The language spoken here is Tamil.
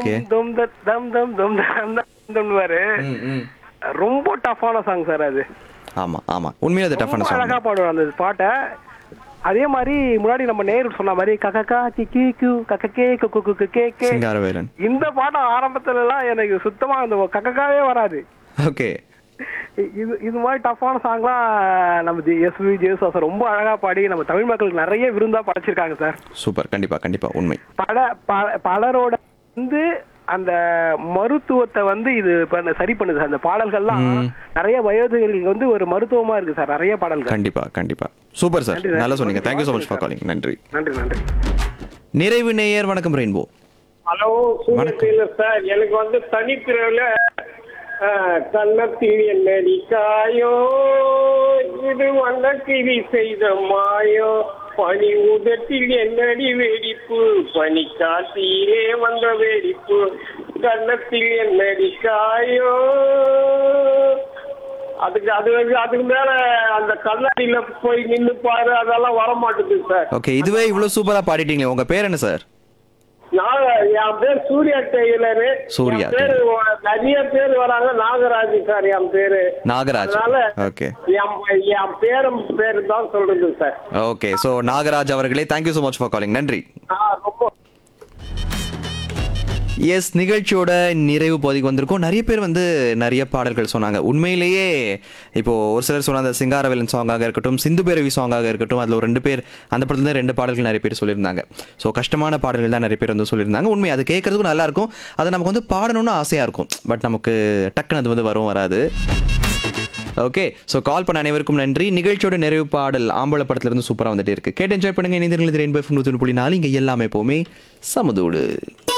Okay. தம் தம் தம் தம் தம் தம் தம் தம்னுவாரு ம் ம் ரொம்ப டஃப்பான சாங் சார் அது ஆமா ஆமா உண்மையிலே அது டஃப்பான ரொம்ப சாங் அழகா பாடுவார் அந்த பாட்டை அதே மாதிரி முன்னாடி நம்ம நேரு சொன்ன மாதிரி கக்கக்கா கி கியூ கக்கக்கே குக்கு குக்கு கே கே சிங்காரவேலன் இந்த பாட்டு ஆரம்பத்துல எல்லாம் எனக்கு சுத்தமா அந்த கக்கக்காவே வராது ஓகே இ- இது இது மாதிரி டஃப்பான சாங்லாம் நம்ம எஸ் வி ஜேசுவாசன் ரொம்ப அழகா பாடி நம்ம தமிழ் மக்களுக்கு நிறைய விருந்தா படைச்சிருக்காங்க சார் சூப்பர் கண்டிப்பா கண்டிப்பா உண்மை பல ப- பலரோட வந்து அந்த மருத்துவத்தை வந்து இது பண்ண சரி பண்ணுது சார் அந்த பாடல்கள்லாம் நிறைய வயோதிகர்களுக்கு வந்து ஒரு மருத்துவமா இருக்கு சார் நிறைய பாடல்கள் கண்டிப்பா கண்டிப்பா சூப்பர் சார் நன்றி, நன்றி. நல்லா சொன்னீங்க thank you so much for calling நன்றி நன்றி நன்றி நிறைவு நேயர் வணக்கம் rainbow hello Surya tailor sir எனக்கு வந்து தனிப்பிரிவுல கன்னத்தில் என்னடி காயோ இது வந்த கிளி செய்த மாயோ பனி உதட்டில் என்னடி வெடிப்பு பனி காட்டிலே வந்த வெடிப்பு கன்னத்தில் என்னடி காயோ அதுக்கு அது வந்து- அதுக்கு மேல அந்த கண்ணாடியில போய் நின்னு பாரு அதெல்லாம் வர மாட்டேங்குது சார் ஓகே இதுவே இவ்வளவு சூப்பரா பாடிட்டீங்களே உங்க பேர் என்ன சார் நான் என் பேர் சூர்யா டெய்லரு சூர்யா என் பேரு நிறைய பேர் வராங்க நாகராஜ் சார் என் பேரு நாகராஜ் அதனால ஓகே என் என் பேரும் பேரு தான் சொல்றது சார் ஓகே ஸோ நாகராஜ் அவர்களே thank you so much for calling நன்றி ஆ, ரொம்ப எஸ் நிகழ்ச்சியோட நிறைவு பகுதிக்கு வந்திருக்கோம் நிறைய பேர் வந்து நிறைய பாடல்கள் சொன்னாங்க உண்மையிலேயே இப்போ ஒரு சிலர் சொன்ன அந்த சிங்காரவேலன் சாங்காக இருக்கட்டும் சிந்து பேரவி சாங்காக இருக்கட்டும் அதில் ஒரு ரெண்டு பேர் அந்த படத்துல இருந்து ரெண்டு பாடல்கள் நிறைய பேர் சொல்லியிருந்தாங்க ஸோ கஷ்டமான பாடல்கள் தான் நிறைய பேர் வந்து சொல்லியிருந்தாங்க உண்மை அது கேட்கறதுக்கும் நல்லா இருக்கும் அதை நமக்கு வந்து பாடணும்னு ஆசையாக இருக்கும் பட் நமக்கு டக்குன்னு அது வந்து வரும் வராது ஓகே ஸோ கால் பண்ண அனைவருக்கும் நன்றி நிகழ்ச்சியோட நிறைவு பாடல் ஆம்பளை படத்துல இருந்து சூப்பராக வந்துட்டே இருக்கு கேட்டு என்ஜாய் பண்ணுங்க இணைந்திருங்கள் ரெயின்போ நூற்றி புள்ளி நாலு இங்கே எல்லாமே எப்போவுமே சமதோடு